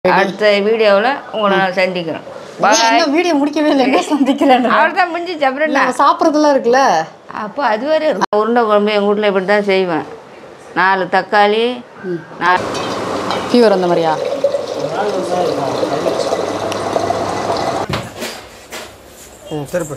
அடுத்த வீடியோவில் உங்களை நான் சந்திக்கிறேன் ஏன் இன்னும் வீடியோ முடிக்கவே இல்லை எங்க சந்திக்கிறேன் அவள் தான் முடிஞ்சிச்சு அப்புறம் என்ன நம்ம சாப்பிட்றதுலாம் இருக்குல்ல அப்போ அது வரை இருக்கும் உருண்டை குழம்பு எங்கள் வீட்டில் இப்படி தான் செய்வேன் நாலு தக்காளி நாலு ஃபீவர் அந்த மாதிரியா ம் திருப்பு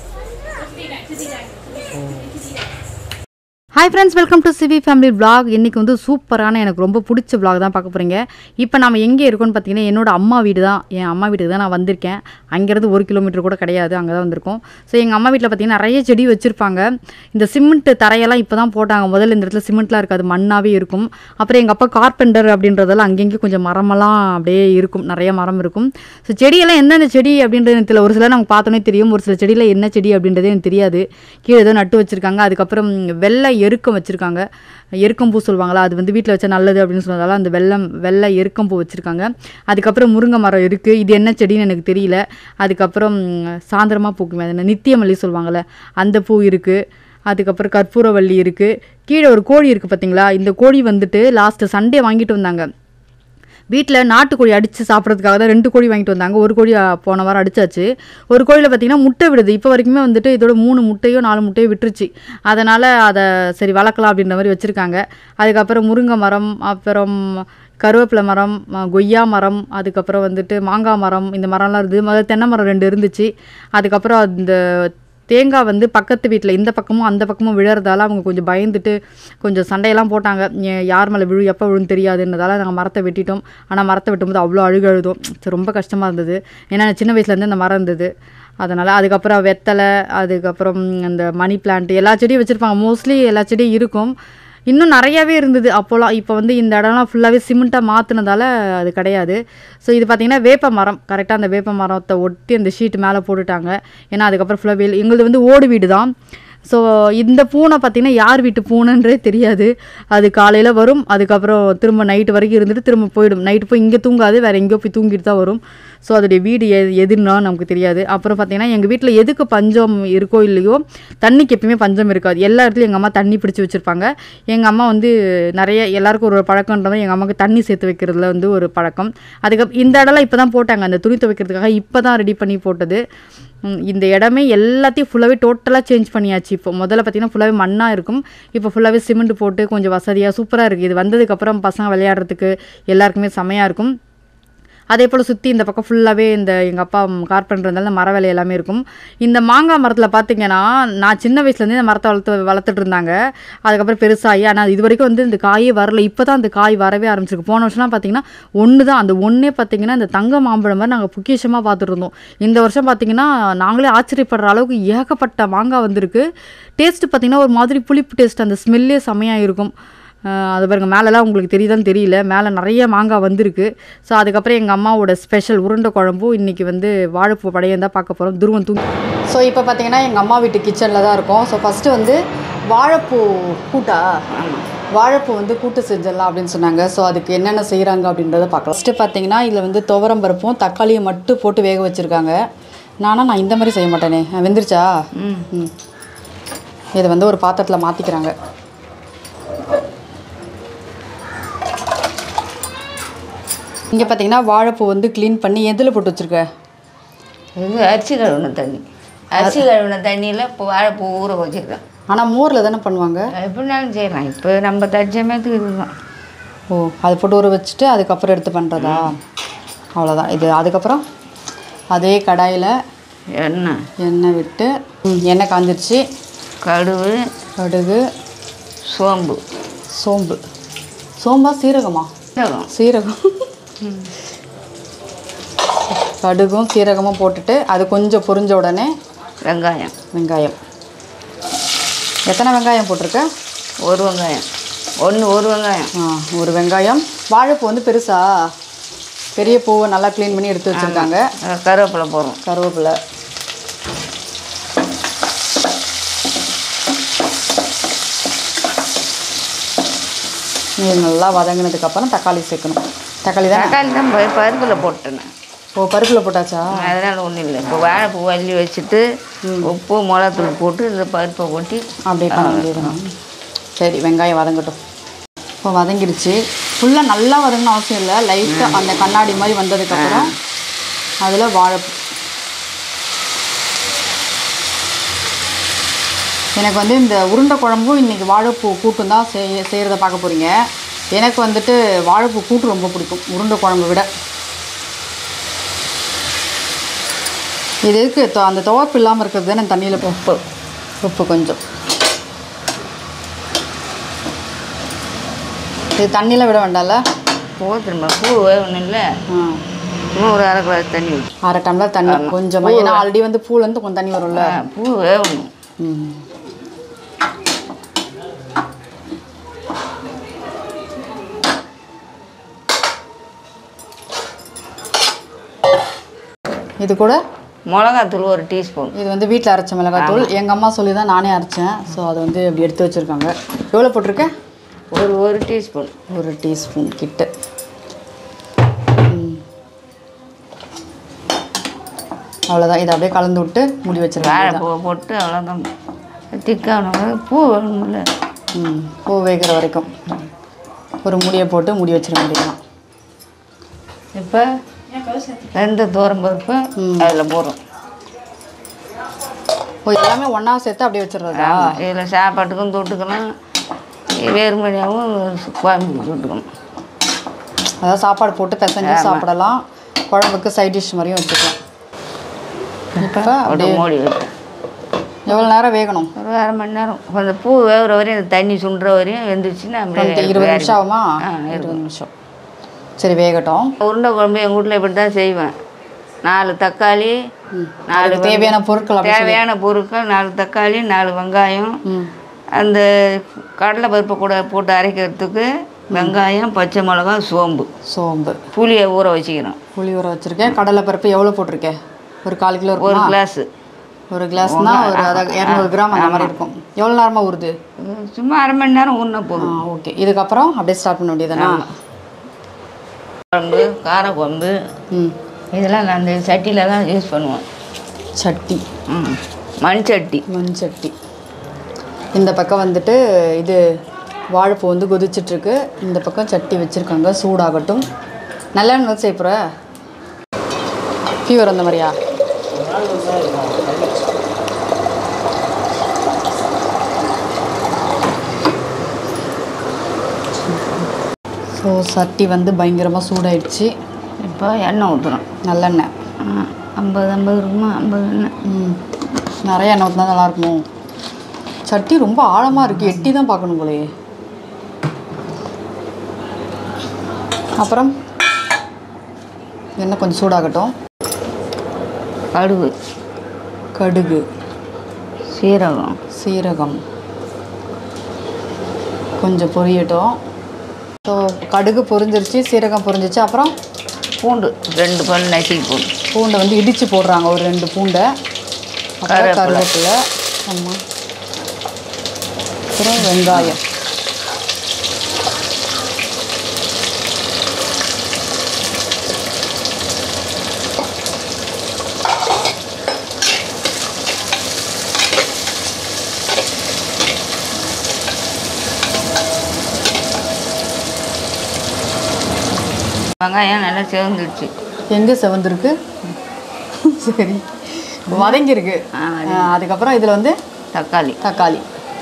ஹாய் ஃப்ரெண்ட்ஸ் வெல்கம் டு சிவி ஃபேமிலி vlog இன்றைக்கி வந்து சூப்பரான எனக்கு ரொம்ப பிடிச்ச vlog தான் பார்க்க போகிறீங்க இப்போ நம்ம எங்கே இருக்கோம்னு பார்த்தீங்கன்னா என்னோட அம்மா வீடு தான் என் அம்மா வீட்டுக்கு தான் நான் வந்திருக்கேன் அங்கேருந்து ஒரு கிலோமீட்டர் கூட கிடையாது அங்கே தான் வந்திருக்கோம் ஸோ எங்கள் அம்மா வீட்டில் பார்த்தீங்கன்னா நிறைய செடி வச்சுருப்பாங்க இந்த சிமெண்ட் தரையெல்லாம் இப்போ தான் போட்டாங்க முதல்ல இந்த இடத்துல சிமெண்ட்லாம் இருக்காது மண்ணாகவே இருக்கும் அப்புறம் எங்கள் அப்பா கார்பெண்டர் அப்படின்றதெல்லாம் அங்கங்கே கொஞ்சம் மரமெல்லாம் அப்படியே இருக்கும் நிறைய மரம் இருக்கும் ஸோ செடியெல்லாம் எந்தெந்த செடி அப்படின்றது எனக்கு தெரியல ஒரு சில நமக்கு பார்த்தோன்னே தெரியும் ஒரு சில செடியில் என்ன செடி அப்படின்றதே எனக்கு தெரியாது கீழே ஏதோ நட்டு வச்சுருக்காங்க அதுக்கப்புறம் வெள்ளை எருக்கம் வச்சுருக்காங்க எருக்கம்பூ சொல்லுவாங்களா அது வந்து வீட்டில் வச்சா நல்லது அப்படின்னு சொன்னதால அந்த வெள்ளம் வெள்ளை எருக்கம்பூ வச்சுருக்காங்க அதுக்கப்புறம் முருங்கை மரம் இருக்குது இது என்ன செடின்னு எனக்கு தெரியல அதுக்கப்புறம் சாயந்தரமாக பூக்குமே அது என்ன நித்தியமல்லி சொல்லுவாங்கள்ல அந்த பூ இருக்குது அதுக்கப்புறம் கற்பூரவள்ளி இருக்குது கீழே ஒரு கோழி இருக்குது பார்த்தீங்களா இந்த கோழி வந்துட்டு லாஸ்ட்டு சண்டே வாங்கிட்டு வந்தாங்க வீட்டில் நாட்டுக்கோழி அடித்து சாப்பிட்றதுக்காக தான் ரெண்டு கோழி வாங்கிட்டு வந்தாங்க ஒரு கோழி ஆ, போன வாரம் அடிச்சாச்சு ஒரு கோழியில் பார்த்தீங்கன்னா முட்டை விடுது இப்போ வரைக்குமே வந்துட்டு இதோட மூணு முட்டையோ நாலு முட்டையோ விட்டுருச்சு அதனால் அதை சரி வளர்க்கலாம் அப்படின்ற மாதிரி வச்சுருக்காங்க அதுக்கப்புறம் முருங்கை மரம் அப்புறம் கருவேப்பிலை மரம் ம- கொய்யா மரம் அதுக்கப்புறம் வந்துட்டு மாங்காய் மரம் இந்த மரம்லாம் இருந்தது முதல்ல தென்னை மரம் ரெண்டு இருந்துச்சு அதுக்கப்புறம் அந்த தேங்காய் வந்து பக்கத்து வீட்டில் இந்த பக்கமும் அந்த பக்கமும் விழறதால அவங்க கொஞ்சம் பயந்துட்டு கொஞ்சம் சண்டையெல்லாம் போட்டாங்க ஏ- யார் மேலே விழு எப்போ விழுன்னு தெரியாதுன்றதால நாங்கள் மரத்தை வெட்டிட்டோம் ஆனால் மரத்தை வெட்டும்போது அவ்வளோ அழுகு அழுதும் சரி, ரொம்ப கஷ்டமாக இருந்தது ஏன்னா சின்ன வயசுலேருந்து அந்த மரம் இருந்தது அதனால் அதுக்கப்புறம் வெத்தலை அதுக்கப்புறம் அந்த மணி பிளான்ட் எல்லா செடியும் வச்சுருப்பாங்க மோஸ்ட்லி எல்லா செடியும் இருக்கும் இன்னும் நிறையாவே இருந்தது அப்போலாம் இப்போ வந்து இந்த இடம்லாம் ஃபுல்லாகவே சிமெண்ட்டாக மாற்றினதால அது கிடையாது ஸோ இது பார்த்திங்கன்னா வேப்ப மரம் கரெக்டாக அந்த வேப்ப மரத்தை ஒட்டி அந்த ஷீட் மேலே போட்டுட்டாங்க ஏன்னா அதுக்கப்புறம் ஃபுல்லாக வெயில் எங்களுது வந்து ஓடு வீடு தான் ஸோ இந்த பூனை பார்த்திங்கன்னா யார் வீட்டு பூனைன்றே தெரியாது அது காலையில் வரும் அதுக்கப்புறம் திரும்ப நைட்டு வரைக்கும் இருந்துட்டு திரும்ப போயிடும் நைட்டு போய் இங்கே தூங்காது வேறு எங்கேயோ போய் தூங்கிட்டு தான் வரும் ஸோ அதோடைய வீடு எ எதுன்னா நமக்கு தெரியாது அப்புறம் பார்த்திங்கன்னா எங்கள் வீட்டில் எதுக்கு பஞ்சம் இருக்கோ இல்லையோ தண்ணிக்கு எப்பயுமே பஞ்சம் இருக்காது எல்லா இடத்துலையும் எங்கள் அம்மா தண்ணி பிடிச்சி வச்சுருப்பாங்க எங்கள் அம்மா வந்து நிறைய எல்லாருக்கும் ஒரு பழக்கன்றது எங்கள் அம்மாவுக்கு தண்ணி சேர்த்து வைக்கிறதுல வந்து ஒரு பழக்கம் அதுக்கப்புறம் இந்த இடம்லாம் இப்போ தான் போட்டாங்க அந்த துணி துவைக்கிறதுக்காக இப்போ தான் ரெடி பண்ணி போட்டது ம், இந்த இடமே எல்லாத்தையும் ஃபுல்லாகவே டோட்டலாக சேஞ்ச் பண்ணியாச்சு இப்போ முதல்ல பார்த்தீங்கன்னா ஃபுல்லாகவே மண்ணாக இருக்கும் இப்போ ஃபுல்லாகவே சிமெண்ட் போட்டு கொஞ்சம் வசதியாக சூப்பராக இருக்குது இது வந்ததுக்கப்புறம் பசங்க விளையாடுறதுக்கு எல்லாருக்குமே செமையாக இருக்கும் அதே போல் சுற்றி இந்த பக்கம் ஃபுல்லாகவே இந்த எங்கள் அப்பா கார்பெண்டர் இருந்தாலும் மர வேலை எல்லாமே இருக்கும் இந்த மாங்காய் மரத்தில் பார்த்தீங்கன்னா நான் சின்ன வயசுலேருந்தே இந்த மரத்தை வளர்த்து வளர்த்துட்டு இருந்தாங்க அதுக்கப்புறம் பெருசாகி ஆனால் இது வரைக்கும் வந்து இந்த காயே வரல இப்போ தான் அந்த காய் வரவே ஆரம்பிச்சிருக்கு போன வருஷம்லாம் பார்த்தீங்கன்னா ஒன்று தான் அந்த ஒன்றே பார்த்தீங்கன்னா இந்த தங்க மாம்பழம் மாதிரி நாங்கள் பொக்கிஷமாக பார்த்துட்டு இருந்தோம் இந்த வருஷம் பார்த்தீங்கன்னா நாங்களே ஆச்சரியப்படுற அளவுக்கு ஏகப்பட்ட மாங்காய் வந்திருக்கு டேஸ்ட்டு பார்த்தீங்கன்னா ஒரு மாதிரி புளிப்பு டேஸ்ட் அந்த ஸ்மெல்லே செமையாக இருக்கும் ஆஹ் அது பாருங்க மேலெலாம் உங்களுக்கு தெரியுதான்னு தெரியல மேலே நிறைய மாங்காய் வந்திருக்கு ஸோ அதுக்கப்புறம் எங்கள் அம்மாவோட ஸ்பெஷல் உருண்டை குழம்பும் இன்றைக்கி வந்து வாழைப்பூ படையம் தான் பார்க்க போகிறோம் துருவம் தூங்கி ஸோ இப்போ பார்த்தீங்கன்னா எங்கள் அம்மா வீட்டு கிச்சனில் தான் இருக்கோம் ஸோ ஃபஸ்ட்டு வந்து வாழைப்பூ கூட்டா வாழைப்பூ வந்து கூட்டு செஞ்சிடலாம் அப்படின்னு சொன்னாங்க ஸோ அதுக்கு என்னென்ன செய்கிறாங்க அப்படின்றத பார்க்கலாம் ஃபஸ்ட்டு பார்த்தீங்கன்னா இதில் வந்து துவரம் பருப்பும் தக்காளியும் மட்டும் போட்டு வேக வச்சுருக்காங்க நானா நான் இந்த மாதிரி செய்ய மாட்டேனே அஹ் வெந்துருச்சா ம் இதை வந்து ஒரு பாத்திரத்தில் மாற்றிக்கிறாங்க இங்கே பார்த்தீங்கன்னா வாழைப்பூ வந்து க்ளீன் பண்ணி எதில் போட்டு வச்சுருக்க இது அரிசி கழுவின தண்ணி அரிசி கழுவின தண்ணியில் இப்போ வாழைப்பூ ஊற வச்சுருக்கேன் ஆனால் மோரில் தானே பண்ணுவாங்க எப்படினாலும் செய்யலாம் இப்போ நம்ம தற்சமயத்துக்கு இதுதான் ஓ அது போட்டு ஊற வச்சுட்டு அதுக்கப்புறம் எடுத்து பண்ணுறதா அவ்வளோதான் இது அதுக்கப்புறம் அதே கடாயில் எண்ணெய் எண்ணெய் விட்டு ம், எண்ணெய் காஞ்சிருச்சு கடுகு கடுகு சோம்பு சோம்பு சோம்பா சீரகமா சீரகம் சீரகம் கடுகும் சீரகமும் போட்டுட்டு அது கொஞ்சம் பொரிஞ்ச உடனே வெங்காயம் வெங்காயம் எத்தனை வெங்காயம் போட்டிருக்க ஒரு வெங்காயம் ஒன்று ஒரு வெங்காயம் ஆ ஒரு வெங்காயம் வாழைப்பூ வந்து பெருசா பெரிய பூவை நல்லா க்ளீன் பண்ணி எடுத்து வச்சுருக்காங்க அஹ் கருவேப்பிலை போடுறோம் கருவேப்பிலை இது நல்லா வதங்கினதுக்கப்புறம் தக்காளி சேர்க்கணும் தக்காளி தான் தக்காளி தான் ப- பருப்பில் போட்டேன் ஓ பருப்பில் போட்டாச்சா அதனால் ஒன்றும் இல்லை இப்போ வாழைப்பூ அள்ளி வச்சுட்டு உப்பு மிளகாத்தூள் போட்டு இந்த பருப்பை கொட்டி அப்படியே பண்ண வேண்டியதுதான் சரி வெங்காயம் வதங்கட்டும் இப்போ வதங்கிடுச்சு ஃபுல்லாக நல்லா வதங்கணும் அவசியம் இல்லை லைட்டாக அந்த கண்ணாடி மாதிரி வந்ததுக்கப்புறம் அதில் வாழைப்பூ எனக்கு வந்து இந்த உருண்டை குழம்பும் இன்றைக்கி வாழைப்பூ கூட்டும் தான் செய் செய்கிறத பார்க்க போகிறீங்க எனக்கு வந்துட்டு வாழைப்பூ கூட்டு ரொம்ப பிடிக்கும் உருண்டை குழம்பை விட இது எதுக்கு தொ- அந்த துவப்பு இல்லாமல் இருக்கிறது தானே தண்ணியில் உப்பு உப்பு கொஞ்சம் இது தண்ணியில் விட வேண்டாம்ல பூ திரும்ப பூ வேகணும் இல்லை ஆ சும்மா ஒரு அரை கிளாஸ் தண்ணி ஊற்றி அரை டம்ளர் தண்ணி கொஞ்சமாக ஏன்னா ஆல்ரெடி வந்து பூலேருந்து கொஞ்சம் தண்ணி வரும்ல பூ வேகணும் ம் இது கூட மிளகாத்தூள் ஒரு டீஸ்பூன் இது வந்து வீட்டில் அரைச்ச மிளகாத்தூள் எங்கள் அம்மா சொல்லி தான் நானே அரைச்சேன் ஸோ அதை வந்து அப்படி எடுத்து வச்சுருக்காங்க எவ்வளோ போட்டிருக்கேன் ஒரு ஒரு டீஸ்பூன் ஒரு டீஸ்பூன் கிட்ட ம். அவ்வளோதான் இதை அப்படியே கலந்து விட்டு மூடி வச்சிருக்காங்க வாழைப்பூவை போட்டு அவ்வளோதான் திக்கான பூ வேணும்ல ம் பூ வேகிற வரைக்கும் ஒரு மூடியை போட்டு மூடி வச்சிட வேண்டியதுதான் இப்போ வெந்த தோரம் பருப்பு அதில் போடுறோம் ஓ எல்லாமே ஒன்றா சேர்த்து அப்படியே வச்சிடுறதா இதில் சாப்பாட்டுக்கும் தொட்டுக்கலாம் வேறுமணியாகவும் குழம்புக்கு தொட்டுக்கணும் அதாவது சாப்பாடு போட்டு பிசைஞ்சு சாப்பிடலாம் குழம்புக்கு சைட் டிஷ் மாதிரியும் வச்சுக்கலாம் இப்போ அப்படியே அப்படியே மூடி வைப்பேன் எவ்வளோ நேரம் வேகணும் ஒரு அரை மணி நேரம் கொஞ்சம் பூ வேகிற வரையும் அந்த தண்ணி சுண்டுற வரையும் வெந்துருச்சுன்னா டுவெண்ட்டி அப்படியே இருபது வேக நிமிஷம் ஆகுமா ஆ, இருபது நிமிஷம் சரி வேகட்டும் உருண்டை குழம்பு எங்கள் வீட்டில் இப்படி தான் செய்வேன் நாலு தக்காளி நாலு அதுக்கு தேவையான பொருட்கள் அப்படி தேவையான பொருட்கள் நாலு தக்காளி நாலு வெங்காயம் ம் அந்த கடலை பருப்பை கூட போட்டு அரைக்கிறதுக்கு வெங்காயம் பச்சை மிளகாய் சோம்பு சோம்பு புளியை ஊற வச்சுக்கிறோம் புளி ஊற வச்சுருக்கேன் கடலை பருப்பு எவ்வளோ போட்டிருக்கேன் ஒரு கால் கிலோ ஒரு இருக்குமா கிளாஸு ஒரு கிளாஸ்னா ஒரு அதாவது இரநூறு கிராம் அந்த மாதிரி இருக்கும் எவ்வளோ நேரமாக ஊறுது சும்மா அரை மணி நேரம் ஊறினா ஆ போதும் ஓகே இதுக்கப்புறம் அப்படியே ஸ்டார்ட் பண்ண வேண்டியதுதானா குழம்பு கார குழம்பு ம் இதெல்லாம் நான் அந்த சட்டியில் தான் யூஸ் பண்ணுவேன் சட்டி ம் மண் சட்டி மண் சட்டி இந்த பக்கம் வந்துட்டு இது வாழைப்பூ வந்து கொதிச்சிட்ருக்கு இந்த பக்கம் சட்டி வச்சுருக்காங்க சூடாகட்டும் நல்லெண்ணெய் செய்ய போகிற ஃபீவர் அந்த மாதிரியா ஸோ சட்டி வந்து பயங்கரமாக சூடாயிடுச்சு இப்போ எண்ணெய் ஊற்றுறோம் நல்லெண்ணெய் ஐம்பது ஐம்பது இருக்குமா ஐம்பது எண்ணெய் ம் நிறைய எண்ணெய் ஊற்றினா நல்லாயிருக்குமோ சட்டி ரொம்ப ஆழமாக இருக்குது எட்டி தான் பார்க்கணும் போலயே அப்புறம் எண்ணெய் கொஞ்சம் சூடாகட்டும் கடுகு கடுகு சீரகம் சீரகம் கொஞ்சம் பொரியட்டும் ஸோ கடுகு பொரிஞ்சிருச்சு சீரகம் பொரிஞ்சிச்சு அப்புறம் பூண்டு ரெண்டு பல் நசுக்கி போட்டு பூண்டை வந்து இடித்து போடுறாங்க ஒரு ரெண்டு பூண்டை அப்புறம் கருவேப்பிலை. கருவேப்பிலை ஆமாம் அப்புறம் வெங்காயம் வெங்காயம் நல்லா சேர்ந்துடுச்சு எங்கே செவந்திருக்கு சரி வதங்கியிருக்கு ஆ, ஆ, அதுக்கப்புறம் இதில் வந்து தக்காளி தக்காளி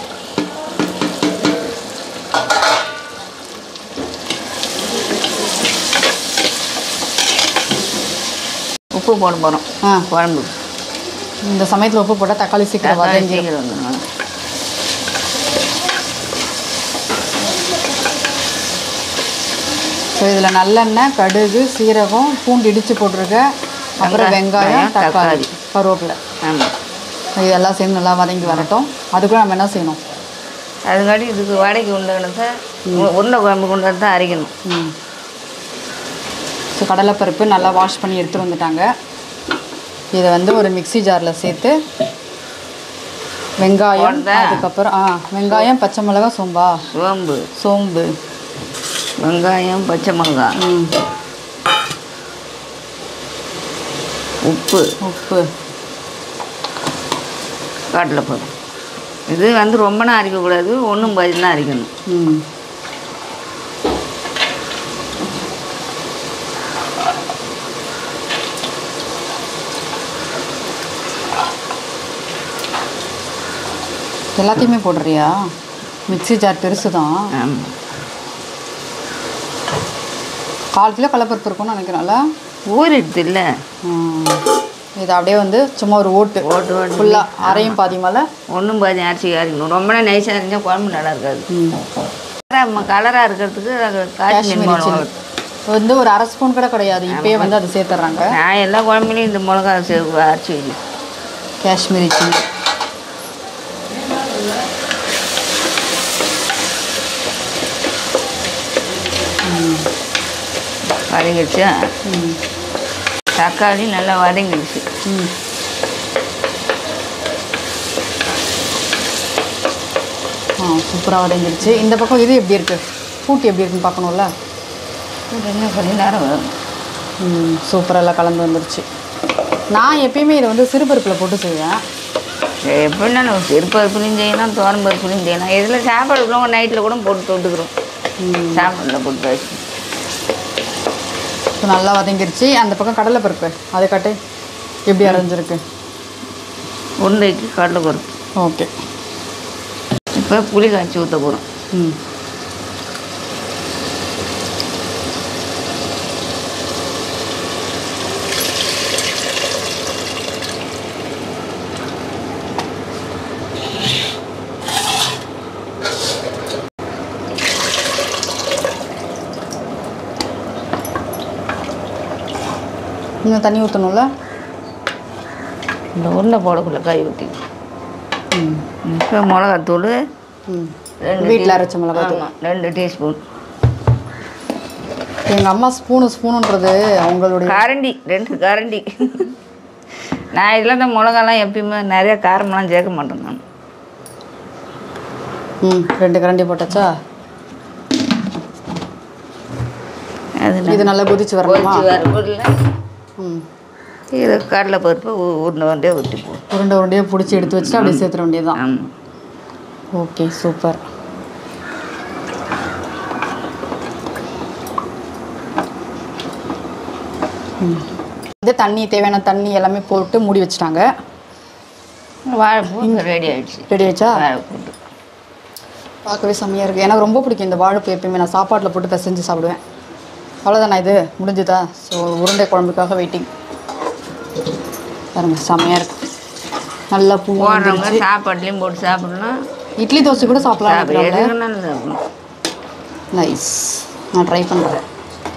உப்பு போட போகிறோம் ஆ குழம்பு இந்த சமயத்தில் உப்பு போட்டால் தக்காளி சீக்கிரம் தக்காளி வதங்கிடும் சீக்கிரம் வந்துடும் ஸோ இதில் நல்லெண்ணெய் கடுகு சீரகம் பூண்டு இடித்து போட்டிருக்க அப்புறம் வெங்காயம், வெங்காயம் தக்காளி தக்காளி. கருவேப்பிலை ஆமாம் இதெல்லாம் சேர்ந்து நல்லா வதங்கி வரட்டும் அதுக்குள்ள நம்ம என்ன செய்யணும் அதுக்காட்டி இதுக்கு வடைக்கு உண்டானதை உருண்டை குழம்புக்கு உண்டானதை தான் அரைக்கணும் ம் ஸோ கடலைப்பருப்பு நல்லா வாஷ் பண்ணி எடுத்துகிட்டு வந்துட்டாங்க இதை வந்து ஒரு மிக்ஸி ஜாரில் சேர்த்து வெங்காயம் போடுதா? அதுக்கப்புறம் ஆ வெங்காயம் பச்சை மிளகாய் சோம்பா சோம்பு சோம்பு வெங்காயம் பச்சை மிளகாய் ம் உப்பு உப்பு கடலைப்பருப்பு இது வந்து ரொம்ப நேரம் அரைக்கக்கூடாது ஒன்றும் பதில் தான் அரைக்கணும் ம் எல்லாத்தையுமே போடுறியா மிக்ஸி ஜார் பெருசு தான் ஆமாம் கால் கிலோ கடலப்பருப்பு இருக்கும்னு நினைக்கிறேன்ல ஊறிடுது இல்லை ம். இது அப்படியே வந்து சும்மா ஒரு ஓட்டு ஓட்டு ஓட்டு ஃபுல்லாக அரையும் பாதியமால ஒன்றும் பாதி அரிசி அரைக்கணும் ரொம்ப நைஸாக அரைஞ்சா குழம்பு நல்லா இருக்காது கலராக இருக்கிறதுக்கு அது காஷ்மீர் காஷ்மீரி மிளகா சில்லி வந்து ஒரு அரை ஸ்பூன் கூட கிடையாது இப்பயே வந்து அதை சேர்த்துட்றாங்க நான் எல்லா குழம்புலையும் இந்த மிளகா சேர்த்து அரைச்சி வைக்கிறேன் காஷ்மீரி சில்லி வதங்கிடுச்சு ம் தக்காளி நல்லா வதங்கிடுச்சு ம் ஆ சூப்பராக வதங்கிடுச்சு இந்த பக்கம் இது எப்படி இருக்குது கூட்டு எப்படி இருக்குன்னு பார்க்கணும்ல இது இன்னும் கொஞ்ச நேரம் வரும் ம் சூப்பராக எல்லாம் கலந்து வந்துருச்சு நான் எப்பயுமே இதை வந்து சிறுபருப்பில் போட்டு செய்வேன் எப்படின்னாலும் சிறுபருப்புலையும் செய்யலாம் தோரம் பருப்புலையும் செய்யலாம் இதில் சாப்பாடு உள்ளவங்க நைட்டில் கூட போட்டு தொட்டுக்கிறோம் சாப்பாட்டில் போட்டு வச்சு இப்போ நல்லா வதங்கிருச்சு அந்த பக்கம் கடலைப்பருப்பு அதை காட்டு எப்படி அரைஞ்சிருக்கு உருண்டைக்கு கடலை பருப்பு ஓகே இப்போ புளி காய்ச்சி ஊற்ற போகிறோம் ம் இன்னும் தண்ணி ஊற்றணும்ல இந்த உருண்டை போடக்குள்ள காய் ஊற்றி ம் இப்போ மிளகாத்தூள் ம் ரெண்டு வீட்டில் டீ- அரைச்ச மிளகாத்தூள் ஆமாம் ரெண்டு டீஸ்பூன் எங்கள் அம்மா ஸ்பூனு ஸ்பூனுன்றது அவங்களுடைய கரண்டி ரெண்டு கரண்டி நான் இதில் இந்த மிளகாலாம் எப்பயுமே நிறைய காரமெல்லாம் சேர்க்க மாட்டேன் நான் ம் ரெண்டு கரண்டி போட்டாச்சா அது இது நல்லா கொதிச்சு வரணுமா பொரிச்சு வரக்குள்ள ம் இது கடலை பருப்பு உ- உருண்டை உருண்டையே ஊற்றி போடும் உருண்டை உருண்டையாக பிடிச்சி எடுத்து வச்சுட்டு அப்படியே சேர்த்துட வேண்டியதுதான் ஆமாம் ஓகே சூப்பர் ம். இது தண்ணி தேவையான தண்ணி எல்லாமே போட்டு மூடி வச்சுட்டாங்க வாழைப்பூ ரெடி ஆயிடுச்சு ரெடி ஆயிடுச்சா வாழைப்பூ பார்க்கவே செம்மையாக இருக்குது எனக்கு ரொம்ப பிடிக்கும் இந்த வாழைப்பூ எப்பயுமே நான் சாப்பாட்டில் போட்டு பிசைஞ்சு சாப்பிடுவேன் அவ்வளோதானா இது முடிஞ்சுதா ஸோ உருண்டை குழம்புக்காக வெயிட்டிங் பாருங்க செம்மையாக இருக்கு நல்லா பூ போடுறவங்க சாப்பாட்லேயும் போட்டு சாப்பிடலாம் இட்லி தோசை கூட சாப்பிடலாம் சாப்பிட நினைக்கிறேன்ல? எதுக்குன்னாலும் சாப்பிடலாம் நைஸ் நான் ட்ரை பண்ணுறேன்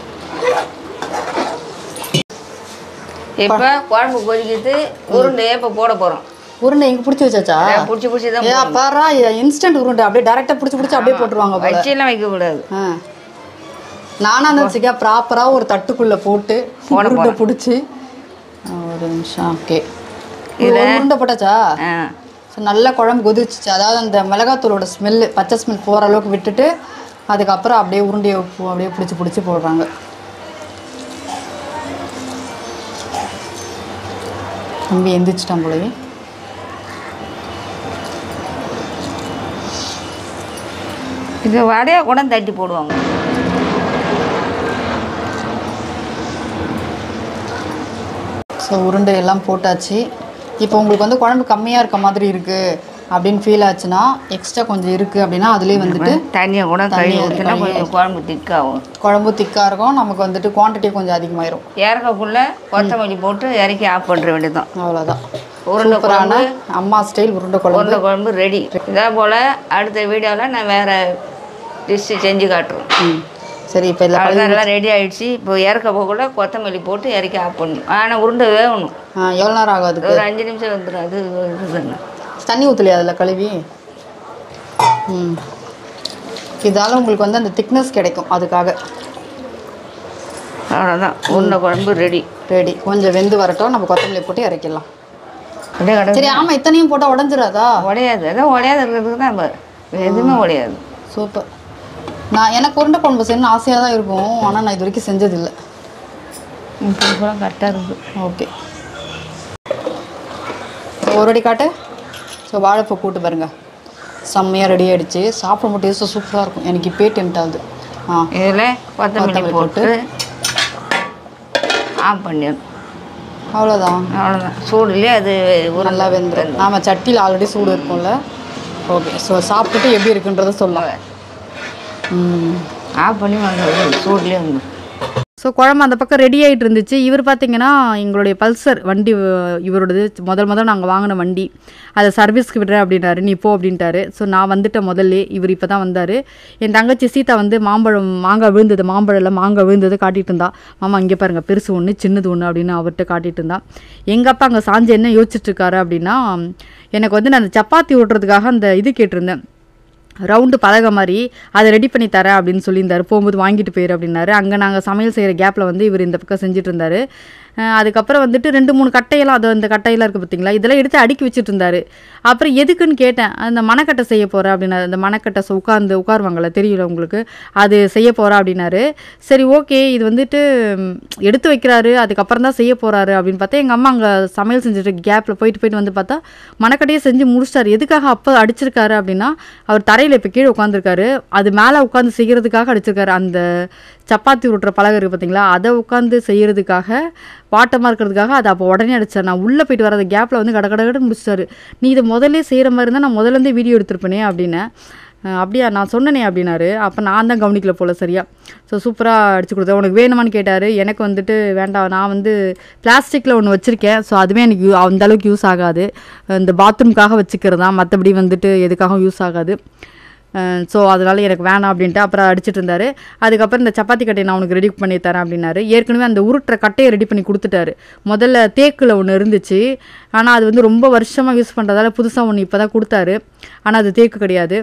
இப்போ குழம்பு கொதிக்கிட்டு உருண்டையே இப்போ போட போகிறோம் உருண்டை இங்கே பிடிச்சி வச்சாச்சா பிடிச்சி பிடிச்சி தான் ஏ பாரா இன்ஸ்டன்ட் உருண்டை அப்படியே டேரெக்டாக பிடிச்சி பிடிச்சி அப்படியே போட்டுருவாங்க போல வச்சிலாம் வைக்கக்கூடாது ஆ நானாக அந்த வச்சுக்க ப்ராப்பராக ஒரு தட்டுக்குள்ளே போட்டு போட உருண்டை பிடிச்சி ஒரு நிமிஷம் ஓகே ஒரு உருண்டை போட்டாச்சா ஆ ஸோ நல்லா குழம்பு கொதிச்சிச்சு அதாவது அந்த மிளகாத்தூளோட ஸ்மெல்லு பச்சை ஸ்மெல் போகிற அளவுக்கு விட்டுட்டு அதுக்கப்புறம் அப்படியே உருண்டையை உப்பு அப்படியே பிடிச்சி பிடிச்சி போடுறாங்க தம்பி எந்திரிச்சிட்டான் போலயே இது வடையாக கூட தட்டி போடுவாங்க ஸோ உருண்டை எல்லாம் போட்டாச்சு இப்போ உங்களுக்கு வந்து குழம்பு கம்மியாக இருக்க மாதிரி இருக்குது அப்படின்னு ஃபீல் ஆச்சுன்னா எக்ஸ்ட்ரா கொஞ்சம் இருக்குது அப்படின்னா அதுலேயே வந்துட்டு தண்ணியை கூட கழுவி தண்ணியை ஊற்றினா கழுவி கொஞ்சம் குழம்பு திக்காகும் குழம்பு திக்காக இருக்கும் நமக்கு வந்துட்டு குவான்டிட்டி கொஞ்சம் அதிகமாயிரும் இறக்கக்குள்ள கொத்தமல்லி போட்டு இறக்கி ஆஃப் பண்ணுற வேண்டியதுதான் அவ்வளோதான் உருண்டை சூப்பரான குழம்பு அம்மா ஸ்டைல் உருண்டை குழம்பு உருண்டை குழம்பு ரெடி இதே போல் அடுத்த வீடியோவில் நான் வேறு டிஷ்ஷு செஞ்சு காட்டுறோம் ம் சரி இப்போ இதில் அவ்வளோதான் எல்லாம் ரெடி ஆயிடுச்சு இப்போ இறக்க போகக்குள்ள கொத்தமல்லி போட்டு இறக்கி ஆஃப் பண்ணணும் ஆனால் உருண்டை வேகணும் எவ்வளோ நேரம் ஆகும் அதுக்கு ஒரு அஞ்சு நிமிஷம் வந்துடும் அது இதுதானே தண்ணி ஊற்றலையா அதில் கழுவி ம் இதால் உங்களுக்கு வந்து அந்த திக்னஸ் கிடைக்கும் அதுக்காக அவ்வளோதான் உருண்டை குழம்பு ரெடி ரெடி கொஞ்சம் வெந்து வரட்டும் நம்ம கொத்தமல்லி போட்டு இறக்கிடலாம் அப்படியே கடை சரி ஆமாம் இத்தனையும் போட்டால் உடஞ்சிராதா உடையாது அதான் உடையாது இருக்கிறதுக்கு தான் பாரு. எதுவுமே உடையாது சூப்பர் நான் எனக்கு உருண்டை குழம்பு செய்யணும்னு ஆசையாக தான் இருக்கும் ஆனால் நான் இது வரைக்கும் செஞ்சதில்லை இப்போ கரெக்டாக இருக்குது ஓகே ஒரு அடி காட்டு ஸோ வாழைப்பூ கூட்டு பாருங்க செம்மையாக ரெடி ஆயிடுச்சு சாப்பிட டேஸ்ட்டு சூப்பராக இருக்கும் எனக்கு இப்பே டெம்ட் ஆகுது ஆ இதில் கொத்தமல்லி கொத்தமல்லி போட்டு ஆஃப் பண்ணிடணும் அவ்வளோதான் அவ்வளோதான் சூடுலேயே அது ஒரு நல்லா வெந்துடும் நாம சட்டியில் ஆல்ரெடி சூடு இருக்கும்ல ஓகே ஸோ சாப்பிட்டுட்டு எப்படி இருக்குன்றத சொல்லலாம் ம் ஆஃப் பண்ணி வந்து சூட்லேயே வந்து ஸோ குழம்பு அந்த பக்கம் ரெடி ஆகிட்டு இருந்துச்சு இவர் பார்த்தீங்கன்னா எங்களுடைய பல்சர் வண்டி அஹ், இவரோடது முதல் முதல் நாங்கள் வாங்கின வண்டி அதை சர்வீஸ்க்கு விடுறேன் அப்படின்னாரு நீ போ அப்படின்ட்டாரு ஸோ நான் வந்துட்டேன் முதல்ல இவர் இப்போ தான் வந்தார் என் தங்கச்சி சீதா வந்து மாம்பழம் மாங்காய் விழுந்தது மாம்பழம் இல்லை மாங்காய் விழுந்தது காட்டிட்டு இருந்தா மாமா இங்கே பாருங்க பெருசு ஒன்று சின்னது ஒன்று அப்படின்னு அவர்கிட்ட காட்டிட்டு இருந்தா எங்கள் அப்பா அங்கே சாஞ்சு என்ன யோசிச்சுட்டு இருக்காரு அப்படின்னா எனக்கு வந்து நான் அந்த சப்பாத்தி ஓட்டுறதுக்காக அந்த இது கேட்டிருந்தேன் ரவுண்டு பலகை மாதிரி அதை ரெடி பண்ணி தரேன் அப்படின்னு சொல்லியிருந்தாரு போகும்போது வாங்கிட்டு போயிரு அப்படின்னாரு அங்கே நாங்கள் சமையல் செய்கிற கேப்பில் வந்து இவர் இந்த பக்கம் செஞ்சுட்டு இருந்தாரு அஹ் அதுக்கப்புறம் வந்துட்டு ரெண்டு மூணு கட்டையெல்லாம் அது இந்த கட்டையெல்லாம் இருக்குது பார்த்தீங்களா இதெல்லாம் எடுத்து அடுக்கி வச்சுட்டு இருந்தாரு அப்புறம் எதுக்குன்னு கேட்டேன் அந்த மணக்கட்டை செய்ய போகிறேன் அப்படின்னாரு அந்த மணக்கட்டை ச- உட்கார்ந்து உட்காருவாங்கள்ல தெரியல உங்களுக்கு அது செய்ய போகிறேன் அப்படின்னாரு சரி ஓகே இது வந்துட்டு ம், எடுத்து வைக்கிறாரு அதுக்கப்புறம் தான் செய்ய போகிறாரு அப்படின்னு பார்த்தா எங்கள் அம்மா அங்கே சமையல் செஞ்சுட்டு கேப்பில் போயிட்டு போயிட்டு வந்து பார்த்தா மணக்கட்டையே செஞ்சு முடிச்சிட்டாரு எதுக்காக அப்போ அடிச்சிருக்காரு அப்படின்னா அவர் தரையில் இப்போ கீழே உட்காந்துருக்காரு அது மேலே உட்காந்து செய்கிறதுக்காக அடிச்சிருக்காரு அந்த சப்பாத்தி உருட்டுற பலகை இருக்குது பார்த்தீங்களா அதை உட்காந்து செய்கிறதுக்காக வாட்டமாக இருக்கிறதுக்காக அதை அப்போ உடனே அடிச்சார் நான் உள்ளே போயிட்டு வர அந்த கேப்பில் வந்து கட கட கடன்னு முடிச்சிட்டாரு நீ இதை முதல்ல செய்கிற மாதிரி இருந்தால் நான் முதல்லேருந்தே வீடியோ எடுத்திருப்பேனே அப்படின்னேன் அஹ் அப்படியா நான் சொன்னனே அப்படின்னாரு அப்போ நான் தான் கவனிக்கல போல சரியா ஸோ சூப்பராக அடிச்சு கொடுத்தேன் உனக்கு வேணுமான்னு கேட்டார் எனக்கு வந்துட்டு வேண்டாம் நான் வந்து பிளாஸ்டிக்கில் ஒன்று வச்சுருக்கேன் ஸோ அதுவே எனக்கு யூ- அந்த அளவுக்கு யூஸ் ஆகாது இந்த பாத்ரூம்காக வச்சுக்கிறது தான் மற்றபடி வந்துட்டு எதுக்காகவும் யூஸ் ஆகாது ஸோ அதனால எனக்கு வேணாம் அப்படின்ட்டு அப்புறம் அடிச்சிட்டு இருந்தாரு அதுக்கப்புறம் இந்த சப்பாத்தி கட்டையை நான் உனக்கு ரெடி பண்ணி தரேன் அப்படின்னாரு ஏற்கனவே அந்த உருட்டுற கட்டையை ரெடி பண்ணி கொடுத்துட்டாரு முதல்ல தேக்கில் ஒன்று இருந்துச்சு ஆனால் அது வந்து ரொம்ப வருஷமாக யூஸ் பண்ணுறதால புதுசாக ஒன்று இப்போ தான் கொடுத்தாரு ஆனால் அது தேக்கு கிடையாது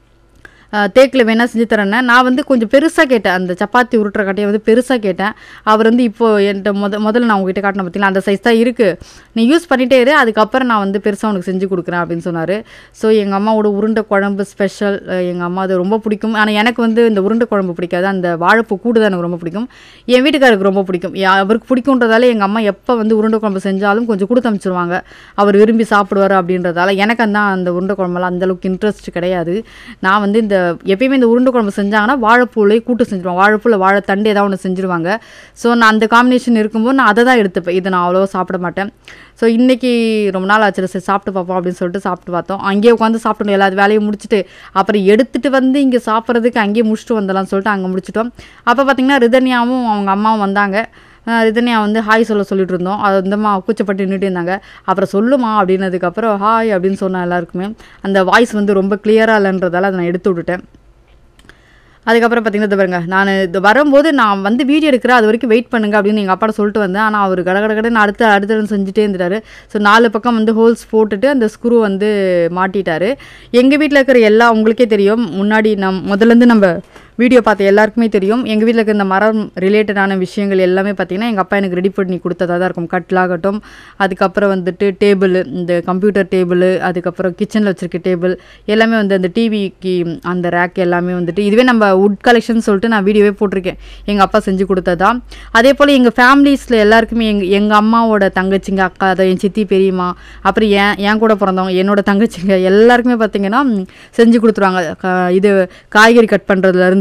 தேக்கில் வேணால் செஞ்சு தரேன்னே நான் வந்து கொஞ்சம் பெருசாக கேட்டேன் அந்த சப்பாத்தி உருட்டுற கட்டையை வந்து பெருசாக கேட்டேன் அவர் வந்து இப்போ என்கிட்ட முத முதல்ல நான் உங்ககிட்ட காட்டின பார்த்தீங்களா அந்த சைஸ் தான் இருக்குது நீ யூஸ் பண்ணிட்டே இரு அதுக்கப்புறம் நான் வந்து பெருசாக உனக்கு செஞ்சு கொடுக்குறேன் அப்படின்னு சொன்னார் ஸோ எங்கள் அம்மாவோட உருண்டை குழம்பு ஸ்பெஷல் எங்கள் அம்மா அது ரொம்ப பிடிக்கும் ஆனால் எனக்கு வந்து இந்த உருண்டை குழம்பு பிடிக்காது அந்த வாழைப்பூ கூடு தான் எனக்கு ரொம்ப பிடிக்கும் என் வீட்டுக்காருக்கு ரொம்ப பிடிக்கும் யா- அவருக்கு பிடிக்குன்றதால எங்கள் அம்மா எப்போ வந்து உருண்டை குழம்பு செஞ்சாலும் கொஞ்சம் கொடுத்து அனுப்பிச்சிருவாங்க அவர் விரும்பி சாப்பிடுவார் அப்படின்றதால எனக்கு அந்த அந்த உருண்டை குழம்புலாம் அந்த அளவுக்கு இன்ட்ரெஸ்ட் கிடையாது நான் வந்து இந்த எப்பயுமே இந்த உருண்டை குழம்பு செஞ்சாங்கன்னா வாழைப்பூலே கூட்டு செஞ்சுருவாங்க வாழைப்பூல வாழைத்தண்டு ஏதாவது ஒன்று செஞ்சுருவாங்க ஸோ நான் அந்த காம்பினேஷன் இருக்கும்போது நான் அதை தான் எடுத்துப்பேன் இதை நான் அவ்வளோவா சாப்பிட மாட்டேன் ஸோ இன்றைக்கி ரொம்ப நாள் ஆச்சு சரி சாப்பிட்டு பார்ப்போம் அப்படின்னு சொல்லிட்டு சாப்பிட்டு பார்த்தோம் அங்கேயே உட்காந்து சாப்பிட்டணும் எல்லா வேலையும் முடிச்சுட்டு அப்புறம் எடுத்துகிட்டு வந்து இங்கே சாப்பிட்றதுக்கு அங்கேயே முடிச்சுட்டு வந்துடலாம்னு சொல்லிட்டு அங்கே முடிச்சிட்டோம் அப்போ பார்த்தீங்கன்னா ரிதன்யாவும் அவங்க அம்மாவும் வந்தாங்க அஹ் ரிதன்யா வந்து ஹாய் சொல்ல சொல்லிட்டு இருந்தோம் அது வந்தம்மா கூச்சப்பட்டு நின்றுட்டு இருந்தாங்க அப்புறம் சொல்லுமா அப்படின்னதுக்கப்புறம் ஹாய் அப்படின்னு சொன்ன எல்லாருக்குமே அந்த வாய்ஸ் வந்து ரொம்ப கிளியராக இல்லைன்றதால அதை நான் எடுத்து விட்டுட்டேன் அதுக்கப்புறம் பார்த்தீங்கன்னா இது பாருங்க நான் இது வரும்போது நான் வந்து வீடியோ எடுக்கிறேன் அது வரைக்கும் வெயிட் பண்ணுங்க அப்படின்னு எங்கள் அப்பாட்ட சொல்லிட்டு வந்தேன் ஆனால் அவர் கட கட கடன்னு அடுத்து அடுத்து செஞ்சுட்டே இருந்துட்டாரு ஸோ நாலு பக்கம் வந்து ஹோல்ஸ் போட்டுட்டு அந்த ஸ்க்ரூ வந்து மாட்டிட்டாரு எங்கள் வீட்டில் இருக்கிற எல்லா உங்களுக்கே தெரியும் முன்னாடி நம் முதல்லேருந்து நம்ம வீடியோ பார்த்த எல்லாருக்குமே தெரியும் எங்கள் வீட்டில் இருக்கிற இந்த மரம் ரிலேட்டடான விஷயங்கள் எல்லாமே பார்த்தீங்கன்னா எங்கள் அப்பா எனக்கு ரெடி பண்ணி கொடுத்ததாக தான் இருக்கும் கட்டிலாகட்டும் அதுக்கப்புறம் வந்துட்டு டேபிள் இந்த கம்ப்யூட்டர் டேபிள் அதுக்கப்புறம் கிச்சனில் வச்சுருக்க டேபிள் எல்லாமே வந்து அந்த டிவிக்கு அந்த ரேக் எல்லாமே வந்துட்டு இதுவே நம்ம வுட் கலெக்ஷன் சொல்லிட்டு நான் வீடியோவே போட்டிருக்கேன் எங்கள் அப்பா செஞ்சு கொடுத்ததா அதே போல் எங்கள் ஃபேமிலிஸில் எல்லாருக்குமே எங்கள் எங்கள் அம்மாவோட தங்கச்சிங்க அக்கா அதை என் சித்தி பெரியம்மா அப்புறம் என் என் கூட பிறந்தவங்க என்னோட தங்கச்சிங்க எல்லாருக்குமே பார்த்தீங்கன்னா ம், செஞ்சு கொடுத்துருவாங்க க- இது காய்கறி கட் பண்ணுறதுலேருந்து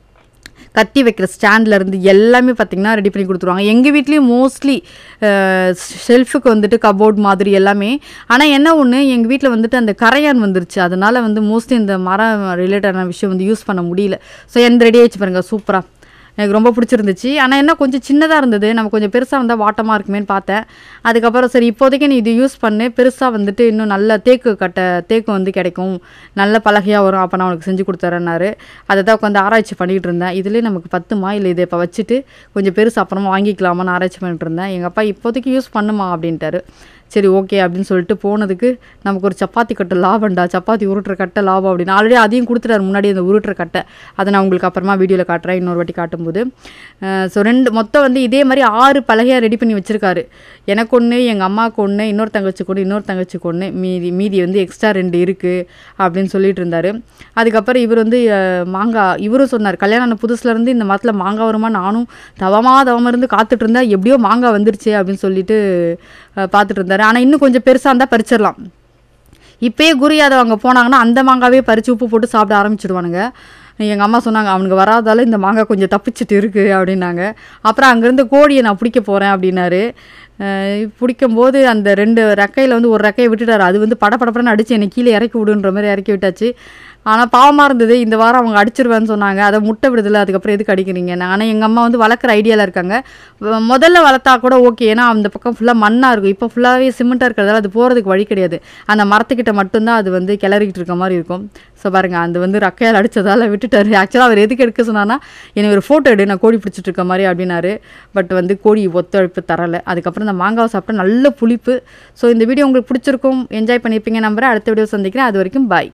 கத்தி வைக்கிற ஸ்டாண்ட்ல இருந்து எல்லாமே பார்த்தீங்கன்னா ரெடி பண்ணி கொடுத்துருவாங்க எங்கள் வீட்லேயும் மோஸ்ட்லி ஷெல்ஃபுக்கு வந்துட்டு கபோர்ட் மாதிரி எல்லாமே ஆனால் என்ன ஒன்று எங்கள் வீட்டில் வந்துட்டு அந்த கரையான் வந்துருச்சு அதனால வந்து மோஸ்ட்லி இந்த மரம் ரிலேட்டடான விஷயம் வந்து யூஸ் பண்ண முடியல ஸோ எந்த ரெடி ஆயிடுச்சு பாருங்க சூப்பராக எனக்கு ரொம்ப பிடிச்சிருந்துச்சு ஆனால் என்ன கொஞ்சம் சின்னதாக இருந்தது நம்ம கொஞ்சம் பெருசாக இருந்தால் வாட்டமாக இருக்குமேன்னு பார்த்தேன் அதுக்கப்புறம் சரி இப்போதைக்கு நீ இது யூஸ் பண்ணு பெருசாக வந்துட்டு இன்னும் நல்ல தேக்கு கட்டை தேக்கு வந்து கிடைக்கும் நல்ல பலகையாக வரும் அப்போ நான் உனக்கு செஞ்சு கொடுத்துறேன்னாரு அதை தான் உட்காந்து ஆராய்ச்சி பண்ணிகிட்டு இருந்தேன் இதுலேயே நமக்கு பத்துமா இல்லை இதை இப்போ வச்சுட்டு கொஞ்சம் பெருசு அப்புறமா வாங்கிக்கலாமான்னு ஆராய்ச்சி பண்ணிட்டு இருந்தேன் எங்கள் அப்பா இப்போதைக்கு யூஸ் பண்ணுமா அப்படின்ட்டாரு சரி ஓகே அப்படின்னு சொல்லிட்டு போனதுக்கு நமக்கு ஒரு சப்பாத்தி கட்டை லாபம்டா சப்பாத்தி உருட்டுற கட்டை லாபம் அப்படின்னு ஆல்ரெடி அதையும் கொடுத்துட்டாரு முன்னாடி அந்த உருட்டுற கட்டை அதை நான் உங்களுக்கு அப்புறமா வீடியோவில் காட்டுறேன் இன்னொரு வாட்டி காட்டும்போது ஸோ ரெண்டு மொத்தம் வந்து இதே மாதிரி ஆறு பலகையாக ரெடி பண்ணி வச்சுருக்காரு எனக்கு ஒன்று எங்கள் அம்மாவுக்கு ஒன்று இன்னொரு தங்கச்சிக்கு ஒன்று இன்னொரு தங்கச்சிக்கு ஒன்று மீதி மீதி வந்து எக்ஸ்ட்ரா ரெண்டு இருக்குது அப்படின்னு சொல்லிட்டு இருந்தார் அதுக்கப்புறம் இவர் வந்து அஹ், மாங்காய் இவரும் சொன்னார் கல்யாணம் ஆன புதுசுல இருந்து இந்த மரத்தில் மாங்காய் வருமா நானும் தவமா தவமா இருந்து காத்துட்டு இருந்தேன் எப்படியோ மாங்காய் வந்துருச்சு அப்படின்னு சொல்லிட்டு அஹ், பார்த்துட்டு இருந்தார் ஆனால் இன்னும் கொஞ்சம் பெருசாக இருந்தால் பறிச்சிடலாம் இப்பயே குரு யாதவ் அங்கே போனாங்கன்னா அந்த மாங்காவே பறித்து உப்பு போட்டு சாப்பிட ஆரம்பிச்சிடுவானுங்க எங்கள் அம்மா சொன்னாங்க அவனுக்கு வராதால இந்த மாங்காய் கொஞ்சம் தப்பிச்சிட்டு இருக்குது அப்படின்னாங்க அப்புறம் அங்கேருந்து கோழியை நான் பிடிக்க போகிறேன் அப்படின்னாரு அஹ் பிடிக்கும்போது அந்த ரெண்டு ரெக்கையில் வந்து ஒரு ரெக்கையை விட்டுட்டாரு அது வந்து படபடப்படன்னு அடிச்சு என்னை கீழே இறக்கி விடுன்ற மாதிரி இறக்கி விட்டாச்சு ஆனால் பாவமாக இருந்தது இந்த வாரம் அவங்க அடிச்சிருவேன்னு சொன்னாங்க அதை முட்டை விடுதலை அதுக்கப்புறம் எதுக்கு அடிக்கிறீங்க ஆனால் எங்கள் அம்மா வந்து வளர்க்குற ஐடியாவில் இருக்காங்க வ- முதல்ல வளர்த்தா கூட ஓகே ஏன்னா அந்த பக்கம் ஃபுல்லாக மண்ணாக இருக்கும் இப்போ ஃபுல்லாகவே சிமெண்ட்டாக இருக்கிறதால அது போகிறதுக்கு வழி கிடையாது அந்த மரத்துக்கிட்ட மட்டும்தான் அது வந்து கிளறிக்கிட்டு இருக்க மாதிரி இருக்கும் ஸோ பாருங்க அது வந்து ரக்கையால் அடித்ததால் விட்டுட்டாரு ஆக்சுவலாக அவர் எதுக்கு எடுக்க சொன்னான்னா என்னை ஒரு ஃபோட்டோ எடு நான் கோழி பிடிச்சிட்டு இருக்க மாதிரி அப்படின்னாரு பட் வந்து கோழி ஒத்துழைப்பு தரலை அதுக்கப்புறம் இந்த மாங்காவை சாப்பிட்டா நல்ல புளிப்பு ஸோ இந்த வீடியோ உங்களுக்கு பிடிச்சிருக்கும் என்ஜாய் பண்ணியிருப்பீங்க நம்புறேன் அடுத்த வீடியோ சந்திக்கிறேன் அது வரைக்கும் பாய்